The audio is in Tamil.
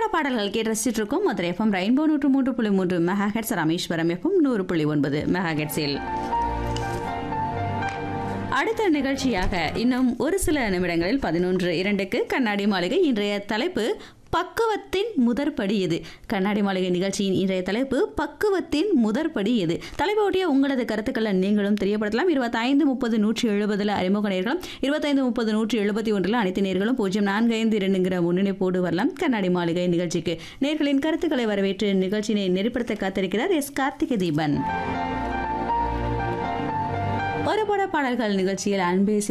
பாடல்கள் கேட்டு ரசிச்சுட்டு இருக்கோம் மதுரை எஃப்எம் ரெயின்போ நூற்று மூன்று புள்ளி மூன்று மெகா ஹெட்ஸ் ராமேஸ்வரம் எஃப்எம் நூறு புள்ளி ஒன்பது மெகா ஹெட்ஸில் அடுத்த நிகழ்ச்சியாக இன்னும் ஒரு சில நிமிடங்களில் பதினொன்று இரண்டுக்கு கண்ணாடி மாளிகை இன்றைய தலைப்பு பக்குவத்தின் முதற்படி எது கண்ணாடி மாளிகை நிகழ்ச்சியின் இன்றைய தலைப்பு பக்குவத்தின் முதற்படி எது தலைப்போட்டிய உங்களது கருத்துக்களை நீங்களும் தெரியப்படுத்தலாம் இருபத்தைந்து முப்பது நூற்றி எழுபதுல அறிமுக நேர்களும் இருபத்தைந்து முப்பது நூற்றி எழுபத்தி ஒன்றில் அனைத்து நேர்களும் பூஜ்ஜியம் நான்கு ஐந்து இரண்டுங்கிற முன்னிணைப்போடு வரலாம் கண்ணாடி மாளிகை நிகழ்ச்சிக்கு நேர்களின் கருத்துக்களை வரவேற்று நிகழ்ச்சியினை நெறிப்படுத்த காத்திருக்கிறார் எஸ் கார்த்திகை தீபன் ஒரு பட பாடல்கள் நிகழ்ச்சியில் அன்பே